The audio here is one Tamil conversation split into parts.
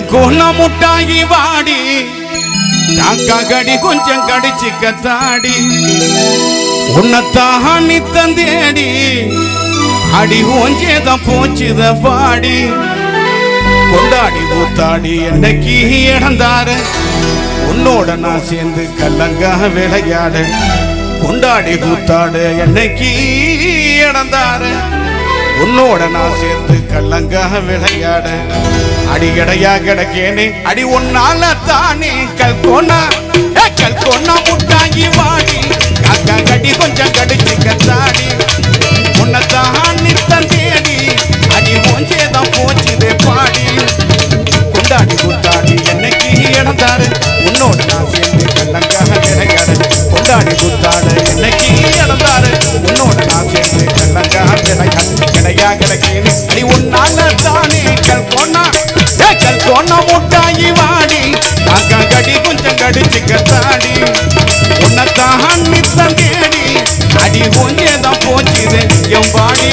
கல்கோல முட்டாகி வாடி காக்கா கடி கொஞ்சம் கடிச்சு கத்தாடி உன்னத்தான் நீ தந்தேடி அடி ஓஞ்சேதான் போச்சுத பாடி கொண்டாடி கூத்தாடி என்னைக்கு இழந்தாரு உன்னோட நான் சேர்ந்து கல்லங்கா விளையாட கொண்டாடி கூத்தாடு என்னைக்கு இழந்தாரு உன்னோட நான் சேர்ந்து கல்லங்கா விளையாட அடிகடையா கிடக்கேனே அடி ஒன்னால தானே கல்கோனா ஏ, கல்கோனா முட்டாங்கி வாடி காக்கா கடி கொஞ்சம் கடிச்சு கத்தாடி உன்னத்தான் நித்தம் தேடி அடி ஓஞ்சேதான் போச்சுதே பாடி கொண்டாடி கூத்தாடி என்னைக்கு இழந்தாரு உன்னோட நான் சேர்ந்து கல்லங்காக விளையாடு கொண்டாடி கூத்தாடு என்னைக்கு இழந்தாரு உன்னோட நான் சேர்ந்து கல்லங்காக விளையாடு கிடையா கிடைக்கேன்னு அடி உன்னால தானே கல் கொன்னா ஏ கல் கொன்னா முட்டாயி வாடி காக்கா கடி கொஞ்சம் கடிச்சு கத்தாடி உன்னத்தான் நித்தம் தேடி அடி ஒஞ்சேதான் போச்சுது என் பாடி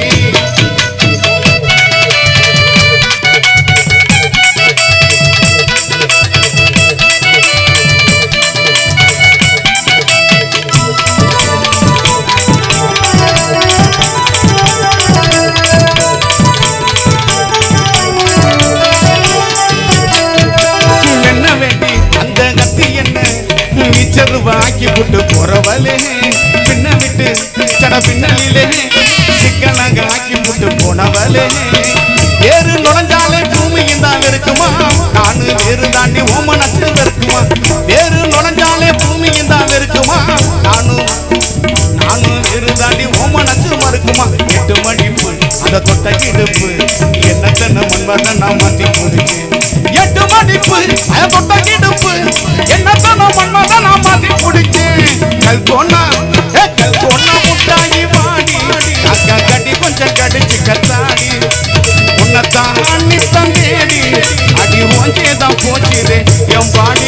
என்ன வேண்டி அந்த கத்தி என்ன நீச்சல் வாக்கி போட்டு போறவளே பின்ன விட்டு சட பின்னலிலே சிக்கனங்க ஆக்கி போட்டு போனவளே வேறு நுழைஞ்சாலே பூமியும் தான் இருக்குமா நானு வேறு தாண்டி ஓ மனசு இருக்குமா வேறு நுழைஞ்சாலே பூமியும் தான் இருக்குமா நானும் நானும் வேறு தாண்டி ஓ மனசு மறுக்குமா எட்டு மடிப்பு அந்த தொட்ட இடுப்பு என்னத்தன முன்வர நான் மாத்தி முடிச்சு எட்டு மடிப்பு அந்த தொட்ட இடுப்பு என்னத்தன முன்வர நான் மாத்தி முடிச்சு கல் கொன்னா ஏ கல் கொன்னா முட்டாயி வாடி அக்கா கட்டி கொஞ்சம் கடிச்சு கத்தாடி உன்னத்தான் நித்தம் தேடி அடி ஓஞ்சேதான் போச்சுது என் பாடி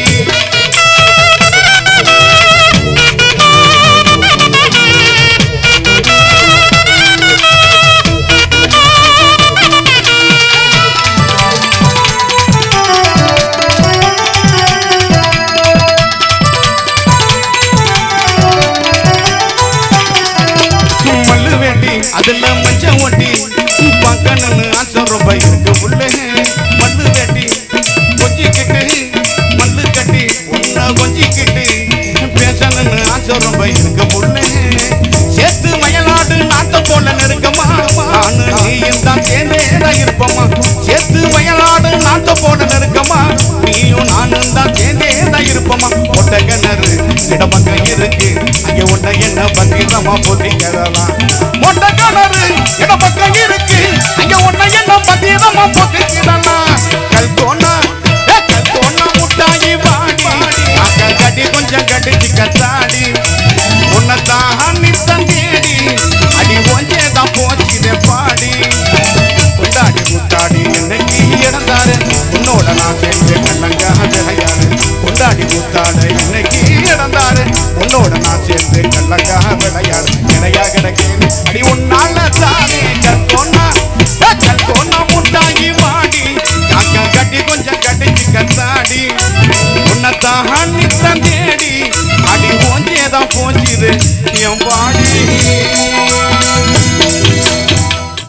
மல்லு வேண்டி அதுல மஞ்சள் ஒட்டி பார்க்கணும்னு ஆசை ரொம்ப இருக்கு உள்ள மல்லு வேண்டி கொஞ்சிக்கிட்டு மல்லு கட்டி உன்னை கொஞ்சிக்கிட்டு பேசணும்னு ஆசை ரொம்ப இருக்கு உள்ள சேர்த்து மயலாடு நாட்ட போல நெருக்கமா நானு நீயும் தான் சேர்ந்தேதான் இருப்போமா சேர்த்து மயலாடு நாட்ட போல நெருக்கமா நீயும் நானும் தான் சேர்ந்தேதான் இருப்போமா ஒட்ட கிணறு இடப்பக்கம் இருக்கு அங்க ஒட்ட என்ன பத்திரமா பொத்திக்கிறலாம் ஒட்ட கிணறு இடப்பக்கம் இருக்கு அங்க ஒன்ன என்ன பத்திரமா பொத்திக்கிறலாம் கல் தோணா கல் தோணா முட்டாயி வாடி அக்கா கட்டி கொஞ்சம் கட்டிச்சு கத்தாடி உன்னத்தான் நித்தம் தேடி அடி ஒஞ்சேதான் போச்சுதே பாடி கொண்டாடி கூத்தாடி என்னைக்கு இழந்தாரு உன்னோட நான் சேர்ந்து கண்ணங்காக விளையாடு கொண்டாடி கூத்தாடு என்னைக்கு இழந்தாரு உன்னோட நான் சேர்ந்து கள்ளங்காக விளையாடு கிடையா கிடைக்கேன் அடி உன்னால தானே கற்கொன்னா கற்கொன்னா முட்டாகி வாடி காக்கா கட்டி கொஞ்சம் கட்டிச்சு கத்தாடி உன்னத்தான் நித்தம் தேடி அடி ஓஞ்சேதான் போச்சுது என் பாடி